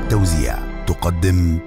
للتوزيع تقدم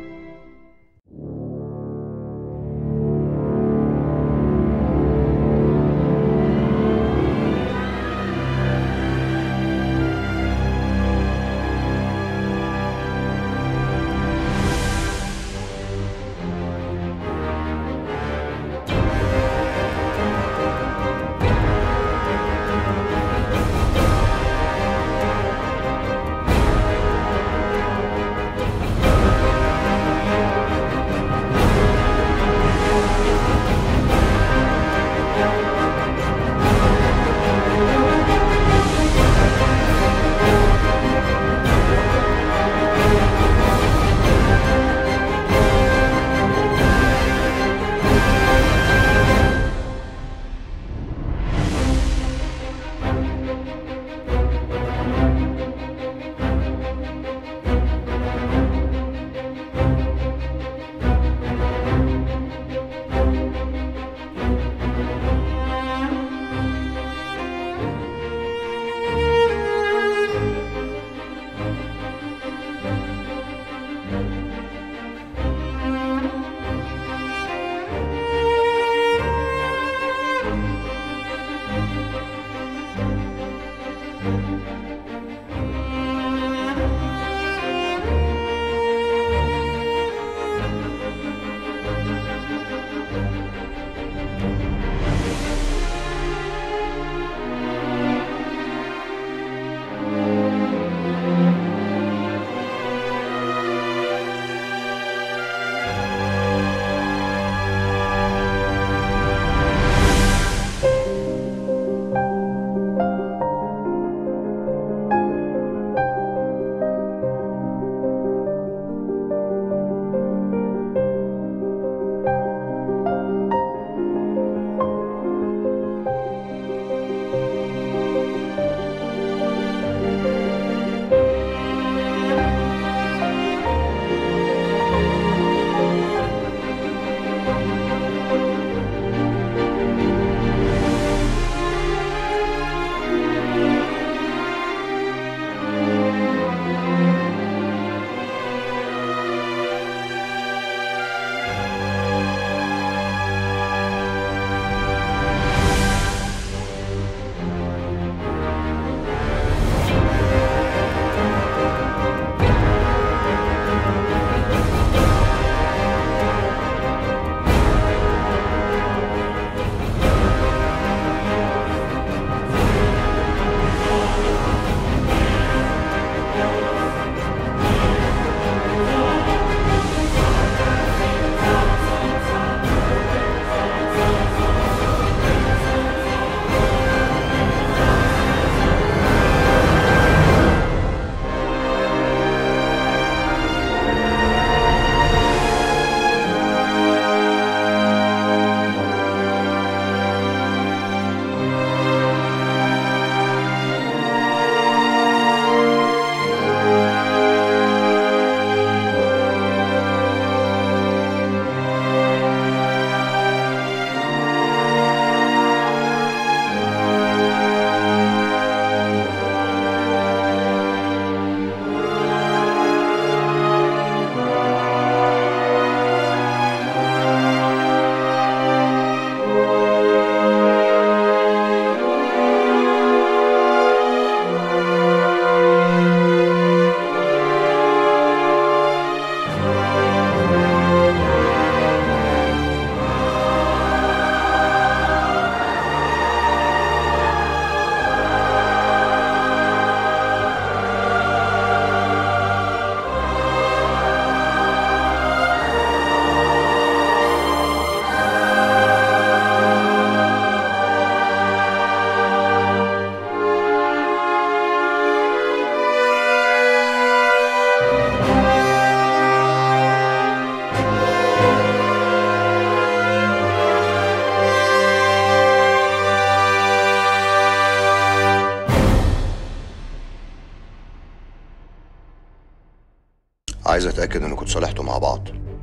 عايز اتاكد انكم اتصالحتوا مع بعض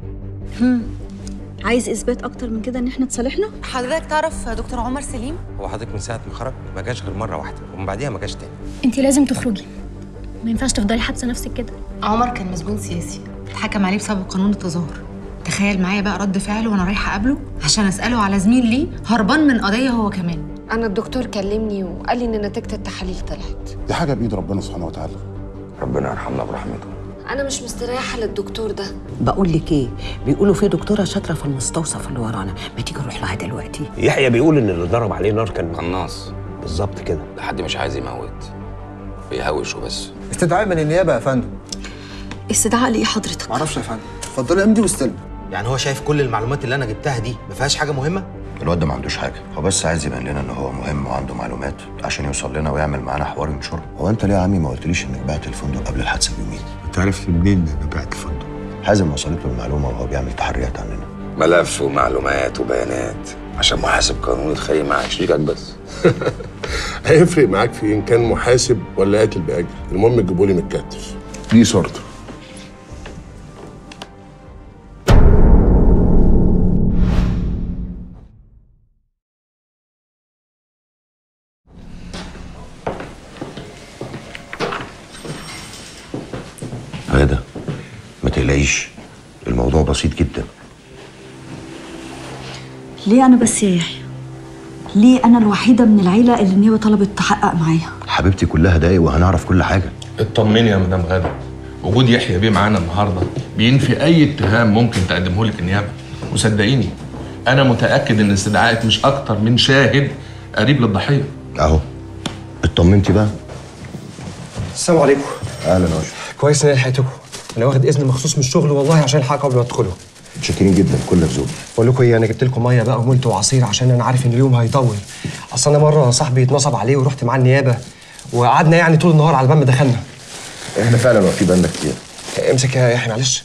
عايز اثبات اكتر من كده ان احنا اتصالحنا حضرتك تعرف دكتور عمر سليم هو حضرتك من ساعه ما خرج ما جاش غير مره واحده ومن بعديها ما جاش تاني انت لازم تخرجي ما ينفعش تفضلي حابسه نفسك كده عمر كان مسجون سياسي اتحكم عليه بسبب قانون التظاهر تخيل معايا بقى رد فعله وانا رايحه اقابله عشان اساله على زميل ليه هربان من قضيه هو كمان انا الدكتور كلمني وقال لي ان نتيجه التحاليل طلعت دي حاجه بايد ربنا سبحانه وتعالى ربنا يرحمنا برحمته انا مش مستريحه للدكتور ده بقول لك ايه بيقولوا في دكتوره شاطره في المستوصف اللي ورانا ما تيجي نروح لها دلوقتي يحيى بيقول ان اللي ضرب عليه نار كان قناص بالظبط كده ده حد مش عايز يموت بيهوش وبس استدعاء من النيابه يا فندم استدعاء لايه حضرتك معرفش يا فندم اتفضلي امضي واستلم يعني هو شايف كل المعلومات اللي انا جبتها دي ما فيهاش حاجه مهمه الواد ده ما عندوش حاجه هو بس عايز يبين لنا ان هو مهم وعنده معلومات عشان يوصل لنا ويعمل معانا حوار ينشره هو انت ليه يا عمي ما قلتليش انك بعت الفندق قبل الحادثه بيومين انت عرفت منين ان انا بعت الفندق حازم وصلت له المعلومه وهو بيعمل تحريات عننا ملف ومعلومات وبيانات عشان محاسب قانوني يتخيل مع شريكك بس هيفرق معاك في ان كان محاسب ولا قاتل باجر المهم تجيبوا لي متكتف دي صورته غدا ما تقلقيش الموضوع بسيط جدا ليه انا بس يا يحيى ليه انا الوحيده من العيله اللي النيابه طلبت تحقق معايا حبيبتي كلها دقايق وهنعرف كل حاجه اطمني يا مدام غادة وجود يحيى بيه معانا النهارده بينفي اي اتهام ممكن تقدمه لك النيابه وصدقيني انا متاكد ان استدعائك مش اكتر من شاهد قريب للضحيه اهو اطمنتي بقى السلام عليكم اهلا وسهلا كويس ان انا لحقتكم انا واخد اذن مخصوص من الشغل والله عشان الحق قبل ما تدخلوا متشكرين جدا كلك ذوق بقول لكم ايه انا جبت لكم ميه بقى وملت وعصير عشان انا عارف ان اليوم هيطول اصل انا مره صاحبي اتنصب عليه ورحت معاه النيابه وقعدنا يعني طول النهار على بال ما دخلنا احنا فعلا واقفين بالنا كتير امسك يا يحيى معلش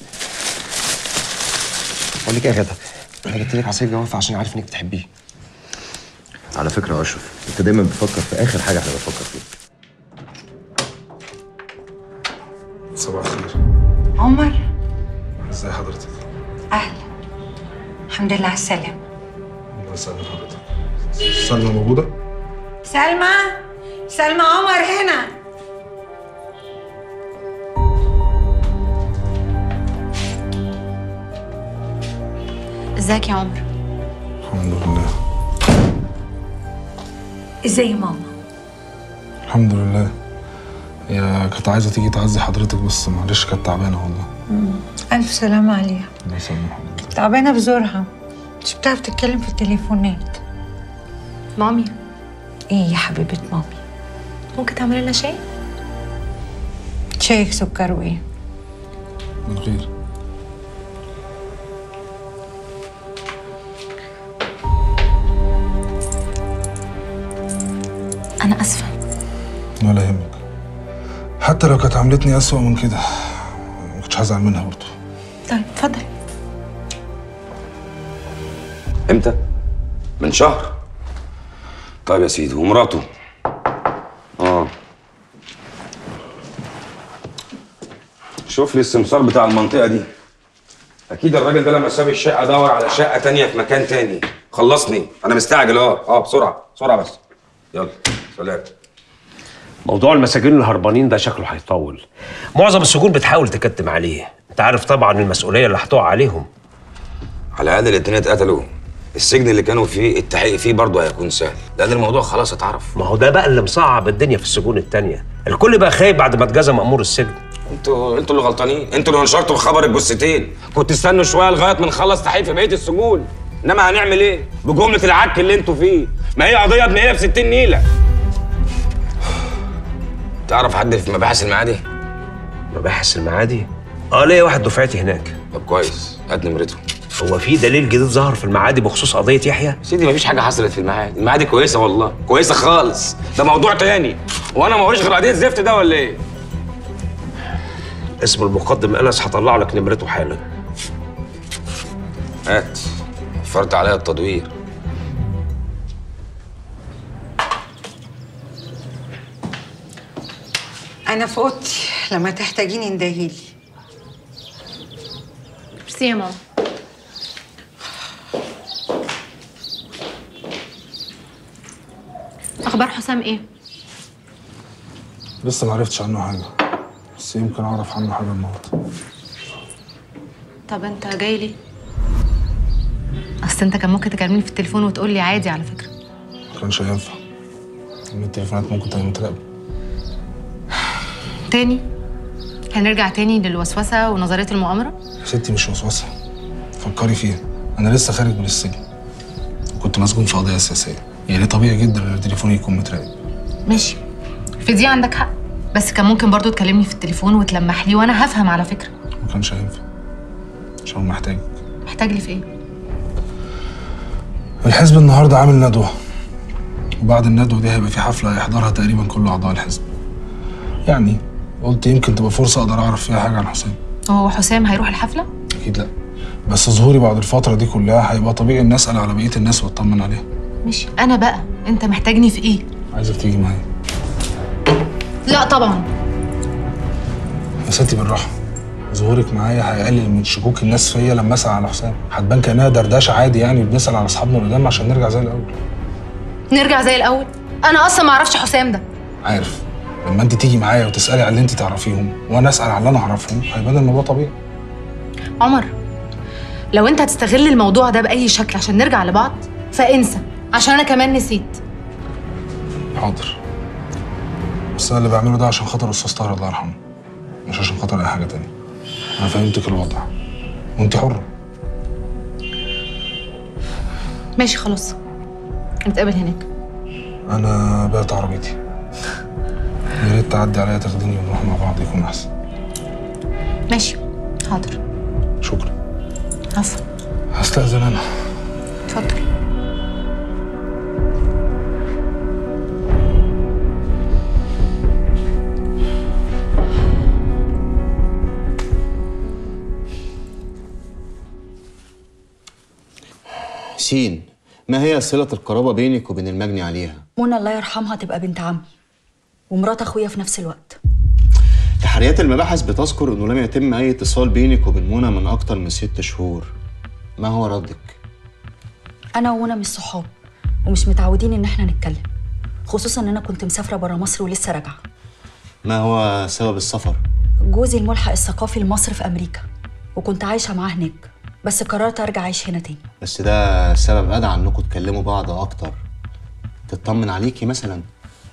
بقول لك ايه يا غدا انا جبت لك عصير جوافه عشان عارف انك بتحبيه على فكره يا اشرف انت دايما بتفكر في اخر حاجه احنا بنفكر فيها صباح الخير عمر ازي حضرتك اهلا الحمد لله على السلامه الله يسلم حضرتك سلمى موجوده سلمى سلمى عمر هنا ازيك يا عمر الحمد لله ازاي ماما الحمد لله هي كانت عايزه تيجي تعزي حضرتك بس معلش كانت تعبانه والله ألف سلامة عليها الله يسلم حضرتك تعبانة بزورها مش بتعرف تتكلم في التليفونات مامي إيه يا حبيبة مامي ممكن تعملي لنا شاي شايك سكر وإيه من غير انا اسفه ولا يهمك حتى لو كانت عملتني أسوأ من كده ما كنتش هزعل منها برضه طيب اتفضل امتى؟ من شهر طيب يا سيدي ومراته اه شوف لي السمسار بتاع المنطقة دي أكيد الراجل ده لما ساب الشقة دور على شقة تانية في مكان تاني خلصني أنا مستعجل أه أه بسرعة بسرعة بس يلا سلام موضوع المساجين الهربانين ده شكله هيطول معظم السجون بتحاول تكتم عليه انت عارف طبعا المسؤوليه اللي هتقع عليهم على الأقل الاتنين اتقتلوا السجن اللي كانوا فيه التحقيق فيه برضه هيكون سهل لأن الموضوع خلاص اتعرف ما هو ده بقى اللي مصعب الدنيا في السجون التانية الكل بقى خايف بعد ما اتجزى مأمور السجن انتوا انتوا اللي غلطانين انتوا اللي نشرتوا خبر الجثتين كنت تستنوا شويه لغايه ما نخلص تحقيق في بقيه السجون انما هنعمل ايه بجمله العك اللي انتوا فيه ما هي قضيه بنيله ب 60 نيله تعرف حد في مباحث المعادي مباحث المعادي اه ليا واحد دفعتي هناك طب كويس هات نمرته هو في دليل جديد ظهر في المعادي بخصوص قضيه يحيى سيدي مفيش حاجه حصلت في المعادي المعادي كويسه والله كويسه خالص ده موضوع تاني وانا ما هوش غير قضيه زفت ده ولا ايه اسم المقدم انس هطلع لك نمرته حالا هات وفرت عليا التدوير أنا في أوضتي لما تحتاجيني اندهيلي ميرسي يا ماما اخبار حسام ايه لسه ما عرفتش عنه حاجه بس يمكن اعرف عنه حاجه النهارده طب انت جاي ليه اصل انت كان ممكن تكلمني في التليفون وتقول لي عادي على فكره ما كانش هينفع ان التليفونات ممكن تبقى متراقبه تاني هنرجع تاني للوسوسه ونظريه المؤامره يا ستي مش وسوسه فكري فيها انا لسه خارج من السجن كنت مسجون في قضيه سياسيه يعني طبيعي جدا ان تليفوني يكون متراقب ماشي في دي عندك حق بس كان ممكن برضو تكلمني في التليفون وتلمح لي وانا هفهم على فكره ما كانش هينفع عشان محتاج محتاج لي في ايه الحزب النهارده عامل ندوه وبعد الندوه دي هيبقى في حفله هيحضرها تقريبا كل اعضاء الحزب يعني قلت يمكن تبقى فرصه اقدر اعرف فيها حاجه عن حسام هو حسام هيروح الحفله اكيد لا بس ظهوري بعد الفتره دي كلها هيبقى طبيعي ان اسال على بقيه الناس واطمن عليها ماشي انا بقى انت محتاجني في ايه عايزك تيجي معايا لا طبعا يا ستي بالراحه ظهورك معايا هيقلل من شكوك الناس فيا لما اسال على حسام هتبان كانها دردشه عادي يعني بنسال على اصحابنا القدام عشان نرجع زي الاول نرجع زي الاول انا اصلا ما اعرفش حسام ده عارف لما انت تيجي معايا وتسالي على اللي انت تعرفيهم وانا اسال على اللي انا اعرفهم هيبان الموضوع طبيعي عمر لو انت هتستغل الموضوع ده باي شكل عشان نرجع لبعض فانسى عشان انا كمان نسيت حاضر بس انا اللي بعمله ده عشان خاطر استاذ طاهر الله يرحمه مش عشان خاطر اي حاجه تانية انا فهمتك الوضع وانت حره ماشي خلاص نتقابل هناك انا بعت عربيتي يا ريت تعدي عليا تاخديني ونروح مع بعض يكون احسن ماشي حاضر شكرا عفوا هستأذن انا اتفضل سين ما هي صلة القرابة بينك وبين المجني عليها؟ منى الله يرحمها تبقى بنت عمي ومرات اخويا في نفس الوقت تحريات المباحث بتذكر انه لم يتم اي اتصال بينك وبين منى من اكتر من ست شهور ما هو ردك؟ انا ومنى مش صحاب ومش متعودين ان احنا نتكلم خصوصا ان انا كنت مسافره برا مصر ولسه راجعه ما هو سبب السفر؟ جوزي الملحق الثقافي لمصر في امريكا وكنت عايشه معاه هناك بس قررت ارجع اعيش هنا تاني بس ده سبب ادعى انكم تكلموا بعض اكتر تطمن عليكي مثلا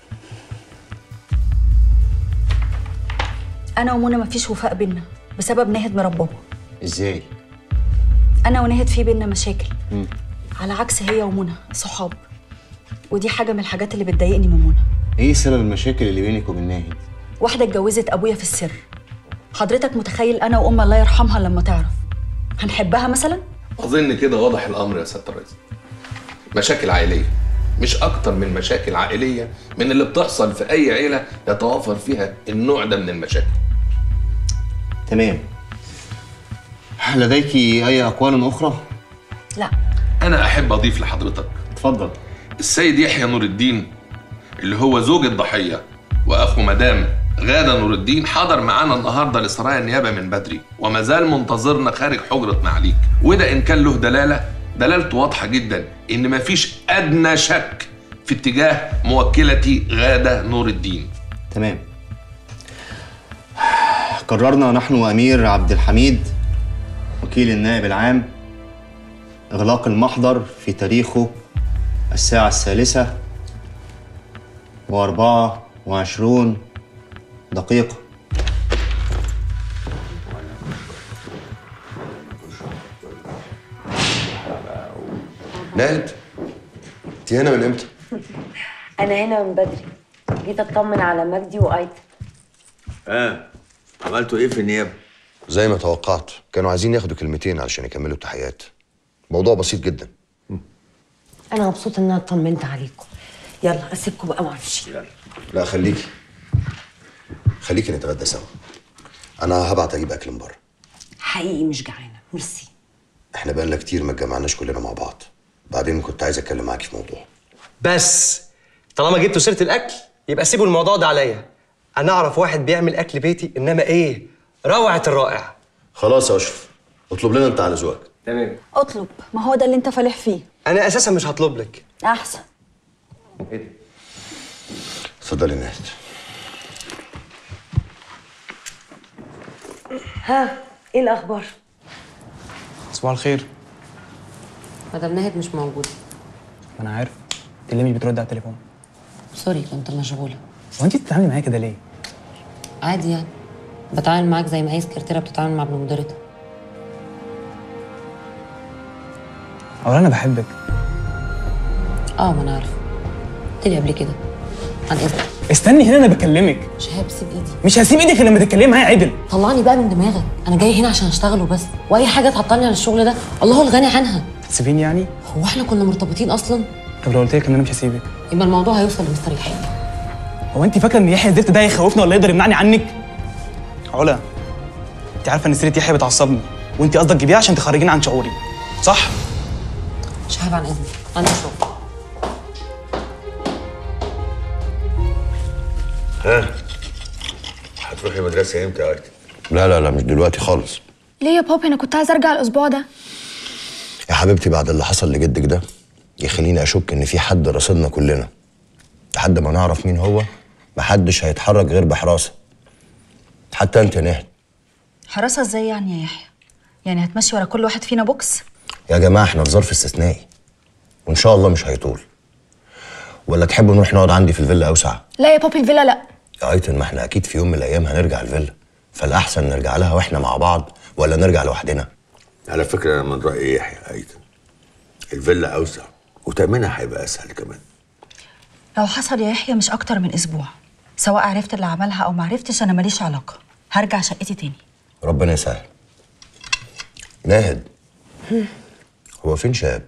انا ومنى مفيش وفاء بينا بسبب ناهد مرات بابا ازاي؟ انا وناهد في بينا مشاكل مم. على عكس هي ومنى صحاب ودي حاجه من الحاجات اللي بتضايقني من منى ايه سبب المشاكل اللي بينك وبين ناهد؟ واحده اتجوزت ابويا في السر حضرتك متخيل انا وام الله يرحمها لما تعرف هنحبها مثلا اظن كده واضح الامر يا سياده الرئيس مشاكل عائليه مش اكتر من مشاكل عائليه من اللي بتحصل في اي عيله يتوافر فيها النوع ده من المشاكل تمام لديك اي اقوال اخرى؟ لا انا احب اضيف لحضرتك اتفضل السيد يحيى نور الدين اللي هو زوج الضحيه واخو مدام غاده نور الدين حضر معانا النهارده لسرايا النيابه من بدري وما زال منتظرنا خارج حجره معاليك وده ان كان له دلاله دلالته واضحه جدا ان مفيش ادنى شك في اتجاه موكلتي غاده نور الدين تمام قررنا نحن وامير عبد الحميد وكيل النائب العام اغلاق المحضر في تاريخه الساعه الثالثه واربعه وعشرون دقيقه ناهد انت هنا من امتى؟ انا هنا من بدري جيت اطمن على مجدي وايتن اه عملتوا ايه في النيابه؟ زي ما توقعت كانوا عايزين ياخدوا كلمتين علشان يكملوا التحيات موضوع بسيط جدا انا مبسوطه ان انا اطمنت عليكم يلا اسيبكم بقى معرفش لا خليكي خليكي نتغدى سوا انا هبعت اجيب اكل من بره حقيقي مش جعانه ميرسي احنا بقالنا كتير ما اتجمعناش كلنا مع بعض بعدين كنت عايز اتكلم معاكي في موضوع بس طالما جبتوا سيره الاكل يبقى سيبوا الموضوع ده عليا انا اعرف واحد بيعمل اكل بيتي انما ايه روعه الرائع خلاص يا اشرف اطلب لنا انت على ذوقك تمام اطلب ما هو ده اللي انت فالح فيه انا اساسا مش هطلب لك احسن اتفضلي ناهد ها ايه الاخبار صباح الخير مدام ناهد مش موجوده ما انا عارف انت ليه مش بترد على التليفون سوري كنت مشغوله هو انت بتتعاملي معايا كده ليه عادي يعني بتعامل معاك زي ما اي سكرتيره بتتعامل مع ابن مديرتها اولا انا بحبك اه ما انا عارفه قلت لي قبل كده عن اذنك استني هنا انا بكلمك شهاب سيب ايدي مش هسيب ايدك غير لما تتكلمي معايا عدل طلعني بقى من دماغك انا جاي هنا عشان اشتغل وبس واي حاجه تعطلني عن الشغل ده الله الغني عنها هتسيبيني يعني هو احنا كنا مرتبطين اصلا طب لو قلت لك ان انا مش هسيبك يبقى الموضوع هيوصل لمستر يحيى هو انت فاكره ان يحيى الزفت ده هيخوفني ولا يقدر يمنعني عنك علا انت عارفه ان سيره يحيى بتعصبني وانت قصدك تجيبيها عشان تخرجيني عن شعوري صح شهاب عن اذنك عندي شغل ها هتروحي مدرسة امتى يا ايتن؟ لا لا لا مش دلوقتي خالص ليه يا بابي انا كنت عايزه ارجع الاسبوع ده يا حبيبتي بعد اللي حصل لجدك ده يخليني اشك ان في حد رصدنا كلنا لحد ما نعرف مين هو محدش هيتحرك غير بحراسه حتى انت يا نهد حراسه ازاي يعني يا يحيى يعني هتمشي ورا كل واحد فينا بوكس يا جماعه احنا في ظرف استثنائي وان شاء الله مش هيطول ولا تحبوا نروح نقعد عندي في الفيلا اوسع لا يا بابي الفيلا لا يا ايتن ما احنا اكيد في يوم من الايام هنرجع الفيلا فالاحسن نرجع لها واحنا مع بعض ولا نرجع لوحدنا على فكرة أنا من رأيي يحيى ايتن الفيلا أوسع وتأمينها هيبقى أسهل كمان لو حصل يا يحيى مش اكتر من اسبوع سواء عرفت اللي عملها او ما عرفتش انا ماليش علاقه هرجع شقتي تاني ربنا يسهل ناهد هو فين شاب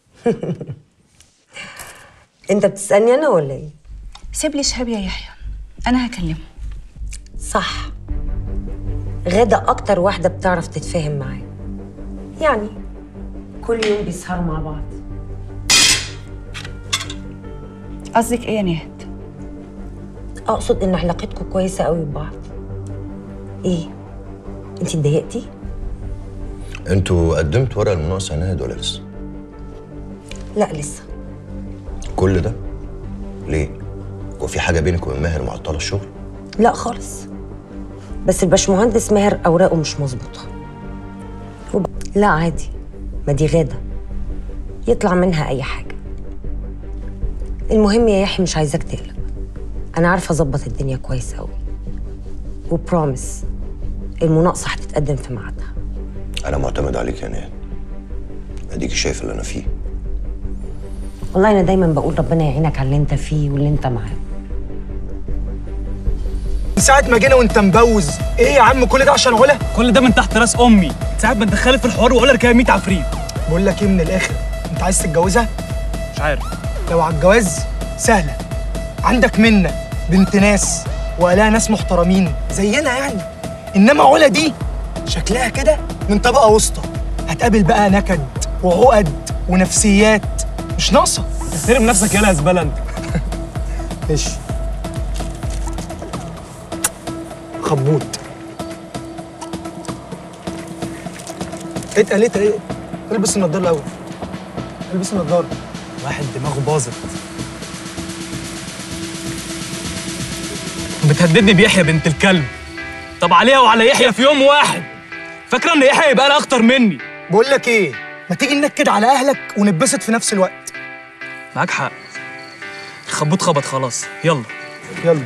انت بتسالني انا ولا ايه سيب لي شهاب يا يحيى انا هكلمه صح غدا اكتر واحده بتعرف تتفاهم معاه يعني كل يوم بيسهروا مع بعض قصدك ايه يا نهد اقصد ان علاقتكم كويسه قوي ببعض ايه انت اتضايقتي انتوا قدمتوا ورق المناقصه يا ناهد ولا لسه لا لسه كل ده ليه هو في حاجه بينك وبين ماهر معطله الشغل لا خالص بس الباشمهندس ماهر اوراقه مش مظبوطه وب... لا عادي ما دي غاده يطلع منها اي حاجه المهم يا يحيى مش عايزاك تقلق انا عارفه اظبط الدنيا كويس قوي وبروميس المناقصه هتتقدم في ميعادها انا معتمد عليك يا ناهد اديك شايف اللي انا فيه والله انا دايما بقول ربنا يعينك على اللي انت فيه واللي انت معاه من ساعة ما جينا وانت مبوز ايه يا عم كل ده عشان علا؟ كل ده من تحت راس امي ساعات ما تدخلي في الحوار وعلا ركبها 100 عفريت بقول لك ايه من الاخر انت عايز تتجوزها؟ مش عارف لو على الجواز سهلة عندك منة بنت ناس وقالها ناس محترمين زينا يعني انما علا دي شكلها كده من طبقة وسطى هتقابل بقى نكد وعقد ونفسيات مش ناقصة تحترم نفسك يالا يا زباله انت ماشي خبوط اتقل اتقل اتقل. البس النضاره الاول البس النضاره واحد دماغه باظت بتهددني بيحيى بنت الكلب طب عليها وعلى يحيى في يوم واحد فاكره ان يحيى يبقى لها اخطر مني بقول لك ايه ما تيجي ننكد على اهلك ونتبسط في نفس الوقت معاك حق الخبوط خبط خلاص يلا يلا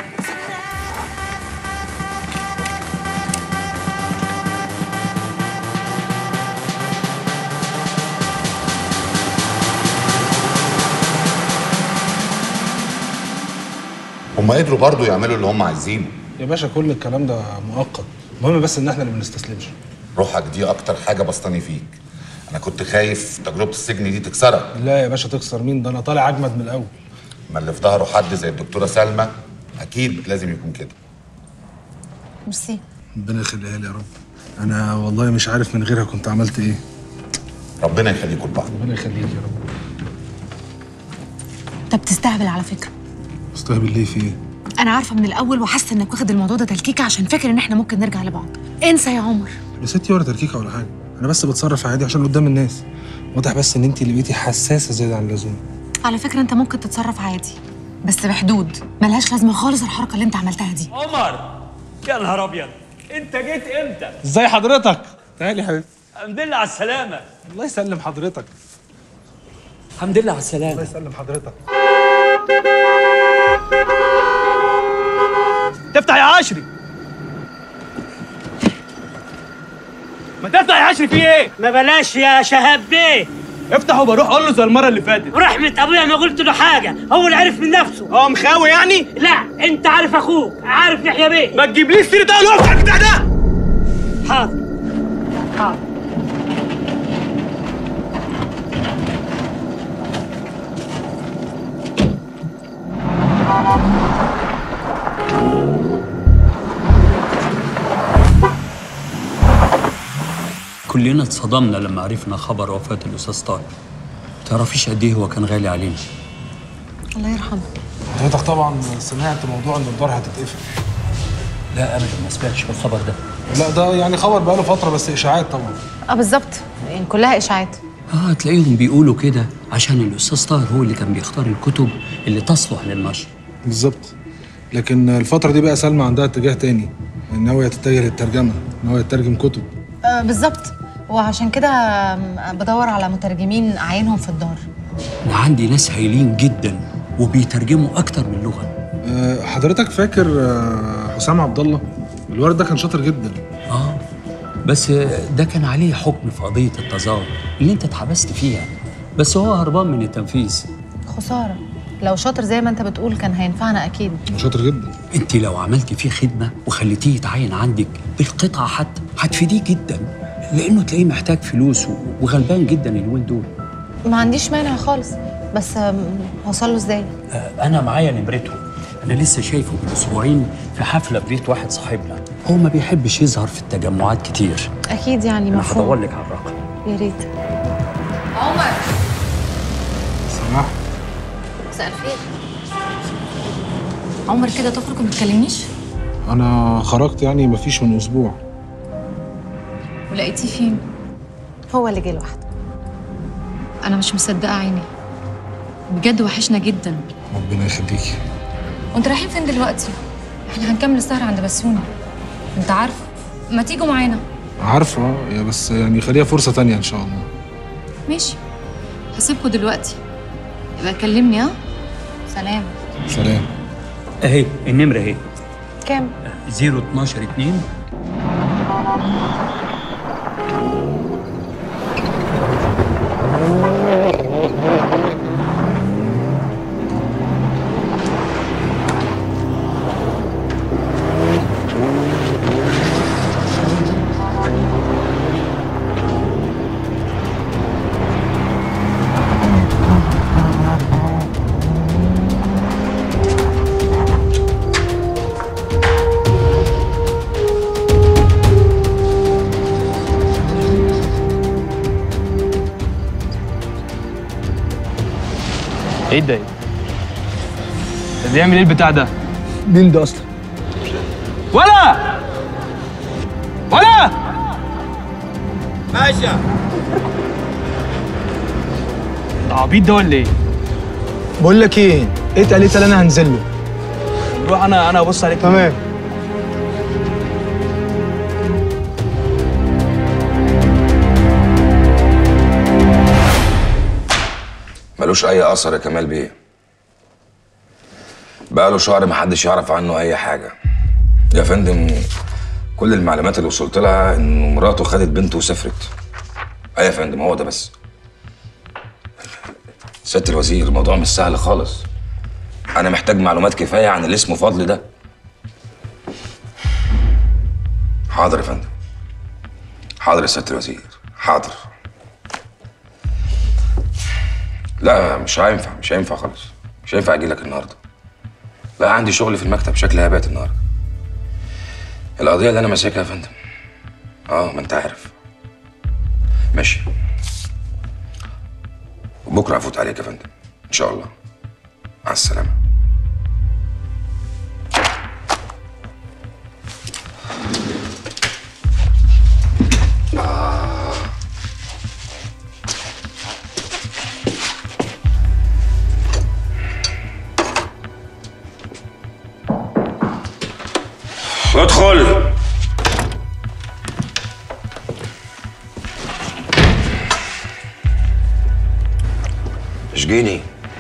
هم قدروا برضو يعملوا اللي هم عايزينه يا باشا كل الكلام ده مؤقت المهم بس ان احنا اللي ما بنستسلمش روحك دي اكتر حاجه بسطاني فيك انا كنت خايف تجربه السجن دي تكسرك لا يا باشا تكسر مين ده انا طالع اجمد من الاول ما اللي في ظهره حد زي الدكتوره سلمى اكيد لازم يكون كده ميرسي ربنا يخليها لي يا رب انا والله مش عارف من غيرها كنت عملت ايه ربنا يخليكم لبعض ربنا يخليك يا رب انت بتستهبل على فكره استهبل ليه في ايه انا عارفه من الاول وحاسه انك واخد الموضوع ده تلكيكه عشان فاكر ان احنا ممكن نرجع لبعض انسى يا عمر يا ستي ولا تركيكه ولا حاجه انا بس بتصرف عادي عشان قدام الناس واضح بس ان انت اللي بقيتي حساسه زياده عن اللزوم على فكره انت ممكن تتصرف عادي بس بحدود ملهاش لازمه خالص الحركه اللي انت عملتها دي عمر يا نهار ابيض انت جيت امتى؟ ازاي حضرتك تعالي يا حبيبي الحمد لله على السلامة الله يسلم حضرتك الحمد لله على السلامة الله يسلم حضرتك تفتح يا عشري ما تفتح يا عشري في ايه؟ ما بلاش يا شهاب بيه افتح وبروح اقول له زي المره اللي فاتت ورحمة ابويا ما قلت له حاجة هو اللي عرف من نفسه اه مخاوي يعني؟ لا انت عارف اخوك عارف يحيى بيه ما تجيبليش سيره اهل اختك بتاع ده حاضر حاضر كلنا اتصدمنا لما عرفنا خبر وفاة الأستاذ طارق تعرفيش قد إيه هو كان غالي علينا الله يرحمه حضرتك طبعا سمعت موضوع ان الدار هتتقفل لا أبدا ما سمعتش بالخبر ده لا ده يعني خبر بقاله فتره بس اشاعات طبعا اه بالظبط يعني كلها اشاعات آه تلاقيهم بيقولوا كده عشان الأستاذ طاهر هو اللي كان بيختار الكتب اللي تصلح للنشر بالظبط لكن الفتره دي بقى سلمى عندها اتجاه تاني ناويه تتجه للترجمه ناويه تترجم كتب آه بالظبط وعشان كده آم، بدور على مترجمين اعينهم في الدار أنا عندي ناس هايلين جدا وبيترجموا أكتر من لغة أه، حضرتك فاكر أه، حسام عبد الله الولد ده كان شاطر جدا آه بس ده كان عليه حكم في قضية التظاهر اللي أنت اتحبست فيها بس هو هربان من التنفيذ خساره لو شاطر زي ما انت بتقول كان هينفعنا اكيد شاطر جدا انت لو عملتي فيه خدمه وخليتيه يتعين عندك بالقطعه حتى هتفيديه جدا لانه تلاقيه محتاج فلوس و- وغلبان جدا اليومين دول ما عنديش مانع خالص بس آم، هوصل له ازاي آه، انا معايا نمرته انا لسه شايفه من اسبوعين في حفله في بيت واحد صاحبنا هو ما بيحبش يظهر في التجمعات كتير اكيد يعني انا مفهوم هدور لك على الرقم يا ريت عمر سماح مساء الخير عمر كده تخرج وما تكلمنيش انا خرجت يعني مفيش من اسبوع ولقيتيه فين هو اللي جه لوحده انا مش مصدقه عيني بجد وحشنا جدا ربنا يخليكي وانت رايحين فين دلوقتي احنا هنكمل السهره عند بسيوني انت عارف ما تيجوا معانا عارفه اه، يا بس يعني خليها فرصه تانية ان شاء الله ماشي هسيبكوا دلوقتي يبقى كلمني ها سلام سلام اهي النمره اهي كام 012 2 ايه ده؟ ده بيعمل ايه البتاع ده؟ مين ده اصلا؟ ولا ولا باشا ده عبيط ده ولا ايه؟ بقول لك ايه اتقل اتقل انا هنزل له روح انا انا ابص عليك تمام ملوش اي اثر يا كمال بيه بقاله شهر محدش يعرف عنه اي حاجه يا فندم كل المعلومات اللي وصلت لها انه مراته خدت بنته وسافرت اي يا فندم هو ده بس سياده الوزير الموضوع مش سهل خالص انا محتاج معلومات كفايه عن اللي اسمه فضل ده حاضر يا فندم حاضر يا سياده الوزير حاضر لا مش هينفع مش هينفع خالص مش هينفع اجي لك النهارده لا عندي شغل في المكتب شكلي هبات النهارده القضيه اللي انا ماسكها يا فندم اه ما انت عارف ماشي بكره افوت عليك يا فندم ان شاء الله مع السلامه ادخل مش جنيه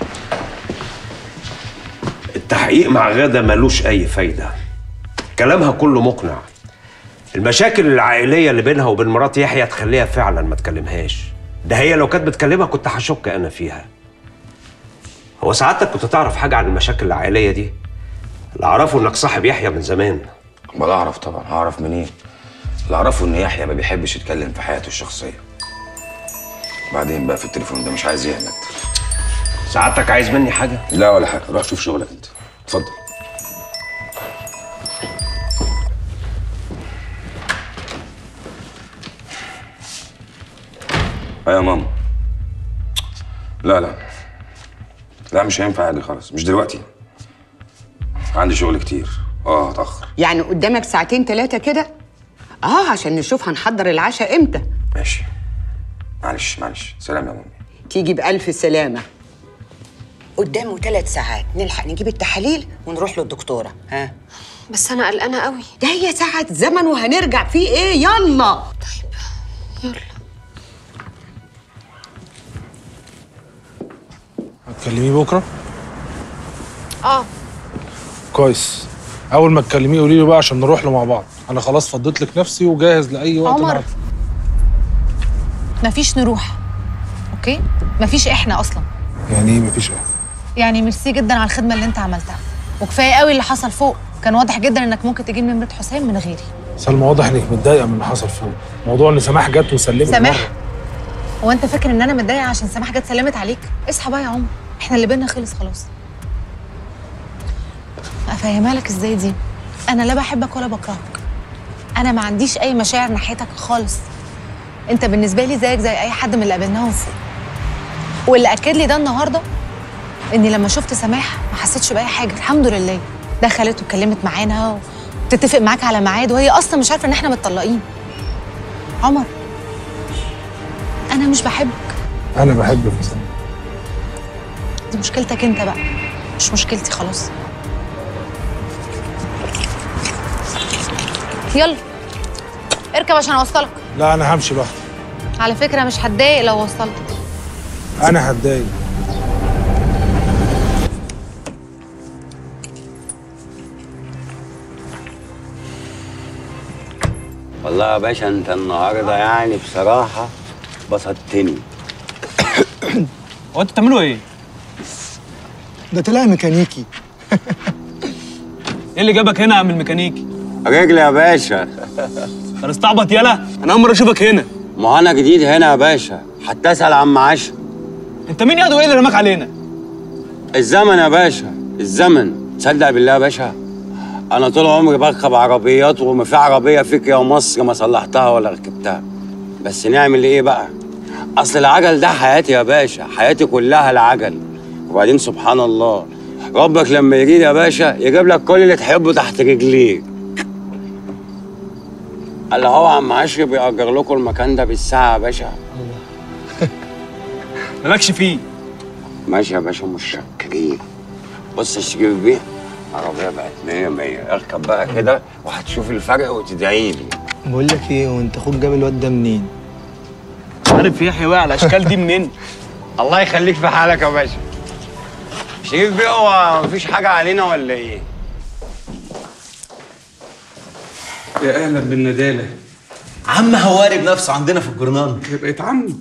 التحقيق مع غادة ملوش أي فايدة كلامها كله مقنع المشاكل العائلية اللي بينها وبين مرات يحيى تخليها فعلا ما تكلمهاش ده هي لو كانت بتكلمها كنت هشك أنا فيها هو سعادتك كنت تعرف حاجة عن المشاكل العائلية دي اللي أعرفه إنك صاحب يحيى من زمان امال اعرف طبعا هعرف منين اللي اعرفه ان يحيى ما بيحبش يتكلم في حياته الشخصيه بعدين بقى في التليفون ده مش عايز يهلك سعادتك عايز مني حاجه لا ولا حاجه روح شوف شغلك انت اتفضل ايوه يا ماما لا لا لا مش هينفع اجي خالص مش دلوقتي عندي شغل كتير اه هتاخر يعني قدامك ساعتين ثلاثة كده؟ اه عشان نشوف هنحضر العشاء امتى ماشي معلش معلش سلام يا ماما تيجي بألف سلامة قدامه ثلاث ساعات نلحق نجيب التحاليل ونروح للدكتورة ها بس انا قلقانه قوي ده هي ساعة زمن وهنرجع فيه ايه يلا هتكلميه بكره اه كويس اول ما تكلميه قولي له بقى عشان نروح له مع بعض انا خلاص فضيت لك نفسي وجاهز لاي وقت عمر. نعرف. مفيش نروح اوكي مفيش احنا اصلا يعني ايه مفيش ايه يعني ميرسي جدا على الخدمه اللي انت عملتها وكفايه قوي اللي حصل فوق كان واضح جدا انك ممكن تجيب نمره حسام من غيري سلمى واضح انك متضايقه من اللي حصل فوق موضوع ان سماح جت وسلمت سماح مرة. هو انت فاكر ان انا متضايقه عشان سماح جت سلمت عليك اصحى بقى يا عمر احنا اللي بينا خلص خلاص افهمها لك ازاي دي انا لا بحبك ولا بكرهك انا ما عنديش اي مشاعر ناحيتك خالص انت بالنسبه لي زيك زي اي حد من اللي قابلناهم فوق واللي اكد لي ده النهارده اني لما شفت سماح ما حسيتش باي حاجه الحمد لله دخلت واتكلمت معانا وتتفق معاك على ميعاد وهي اصلا مش عارفه ان احنا متطلقين عمر انا مش بحبك انا بحبك يا سلمى دي مشكلتك انت بقى مش مشكلتي خلاص يلا اركب عشان اوصلك لا انا همشي لوحدي على فكره مش هتضايق لو وصلتك انا هتضايق والله يا باشا انت النهارده يعني بصراحه بسطتني هو انتوا بتعملوا ايه؟ ده طلع ميكانيكي ايه اللي جابك هنا يا عم الميكانيكي؟ رجل يا باشا انا استعبط يالا انا اول مره اشوفك هنا ما هو انا جديد هنا يا باشا حتى اسال عم عشا انت مين يا وايه اللي رماك علينا؟ الزمن يا باشا الزمن تصدق بالله يا باشا انا طول عمري بركب عربيات وما في عربيه فيك يا مصر ما صلحتها ولا ركبتها بس نعمل ايه بقى اصل العجل ده حياتي يا باشا حياتي كلها العجل وبعدين سبحان الله ربك لما يريد يا باشا يجيب لك كل اللي تحبه تحت رجليك اللي هو عم عشري بيأجر لكم المكان ده بالساعة يا باشا مالكش فيه ماشي يا باشا مش شاكرين بص يا شريف بيه عربية بقت مية مية اركب بقى كده وهتشوف الفرق وتدعي لي بقول لك ايه وانت اخوك جاب الواد ده منين؟ عارف يحيى واقع على الاشكال دي منين؟ الله يخليك في حالك يا باشا شريف بيه هو مفيش حاجة علينا ولا ايه؟ يا اهلا بالندالة عم هواري بنفسه عندنا في الجرنان بقيت عمي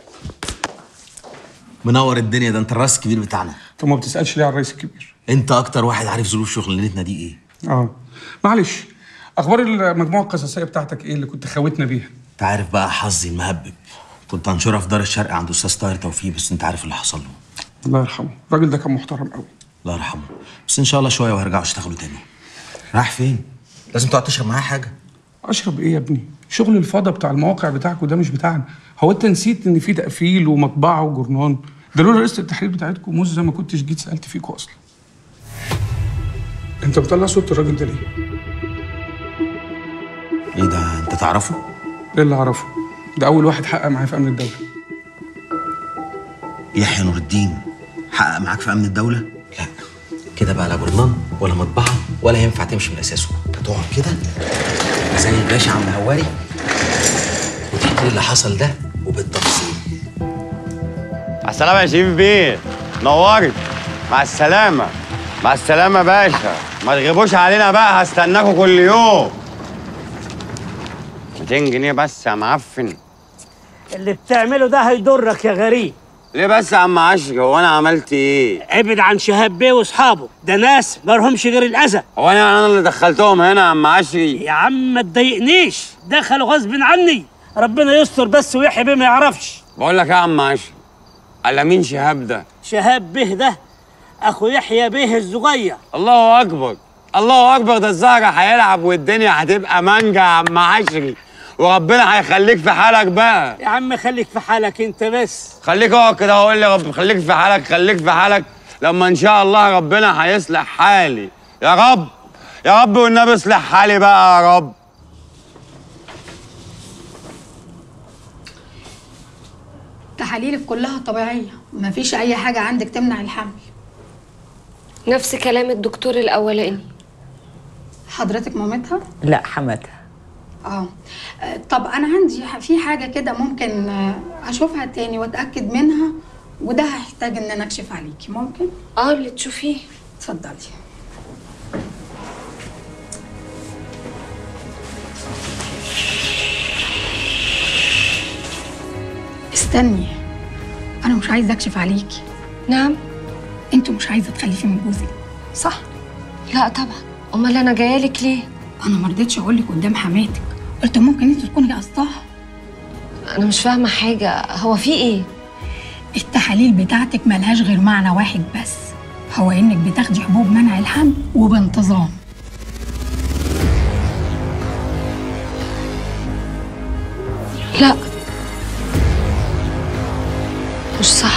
منور الدنيا ده انت الراس الكبير بتاعنا طب ما بتسالش ليه على الرئيس الكبير انت اكتر واحد عارف ظروف شغلانتنا دي ايه اه معلش اخبار المجموعه القصصيه بتاعتك ايه اللي كنت خوتنا بيها انت عارف بقى حظي المهبب كنت هنشرها في دار الشرق عند استاذ طاهر توفيق بس انت عارف اللي حصل له الله يرحمه الراجل ده كان محترم قوي الله يرحمه بس ان شاء الله شويه وهرجعوا اشتغلوا تاني رايح فين لازم تقعد تشرب معايا حاجه اشرب ايه يا ابني شغل الفضا بتاع المواقع بتاعكم ده مش بتاعنا هو انت نسيت ان في تقفيل ومطبعه وجرنان ده لولا رئيسه التحرير بتاعتكم مزه ما كنتش جيت سالت فيكم اصلا انت بتطلع صوت الراجل ده ليه ايه ده انت تعرفه ايه اللي اعرفه ده اول واحد حقق معايا في امن الدوله يحيى نور الدين حقق معاك في امن الدوله لا كده بقى لا جرنان ولا مطبعه ولا ينفع تمشي من اساسه هتقعد كده زي الباشا عم هواري وتحكي لي اللي حصل ده وبالتفصيل على السلامة يا شريف بيه نورت مع السلامة مع السلامة يا باشا ما تغيبوش علينا بقى هستناكوا كل يوم 200 جنيه بس يا معفن اللي بتعمله ده هيضرك يا غريب ليه بس يا عم عشري هو انا عملت ايه؟ ابعد عن شهاب بيه واصحابه ده ناس ما لهمش غير الاذى هو انا انا اللي دخلتهم هنا يا عم عشري يا عم ما تضايقنيش دخلوا غصب عني ربنا يستر بس ويحيى بيه ما يعرفش بقول لك ايه يا عم عشري على مين شهاب ده؟ شهاب بيه ده اخو يحيى بيه الصغير الله اكبر الله اكبر ده الزهرة هيلعب والدنيا هتبقى مانجا يا عم عشري وربنا هيخليك في حالك بقى يا عم خليك في حالك انت بس خليك اقعد كده وقول لي رب خليك في حالك خليك في حالك لما ان شاء الله ربنا هيصلح حالي يا رب يا رب والنبي اصلح حالي بقى يا رب تحاليلك كلها طبيعية مفيش أي حاجة عندك تمنع الحمل نفس كلام الدكتور الاولاني حضرتك مامتها؟ لا حماتها اه آه، طب أنا عندي ح- في حاجة كده ممكن آه، أشوفها تاني وأتأكد منها وده هيحتاج إن أنا أكشف عليكي ممكن؟ اه اللي تشوفيه اتفضلي استني أنا مش عايزة أكشف عليكي نعم أنتوا مش عايزة تخلفي من جوزك صح؟ لا طبعا امال انا جايه لك ليه أنا ما رضيتش أقول لك قدام حماتك قلت ممكن أنت تكوني قصدها انا مش فاهمه حاجه هو في ايه التحاليل بتاعتك ملهاش غير معنى واحد بس هو إنك بتاخدي حبوب منع الحمل وبانتظام لا مش صح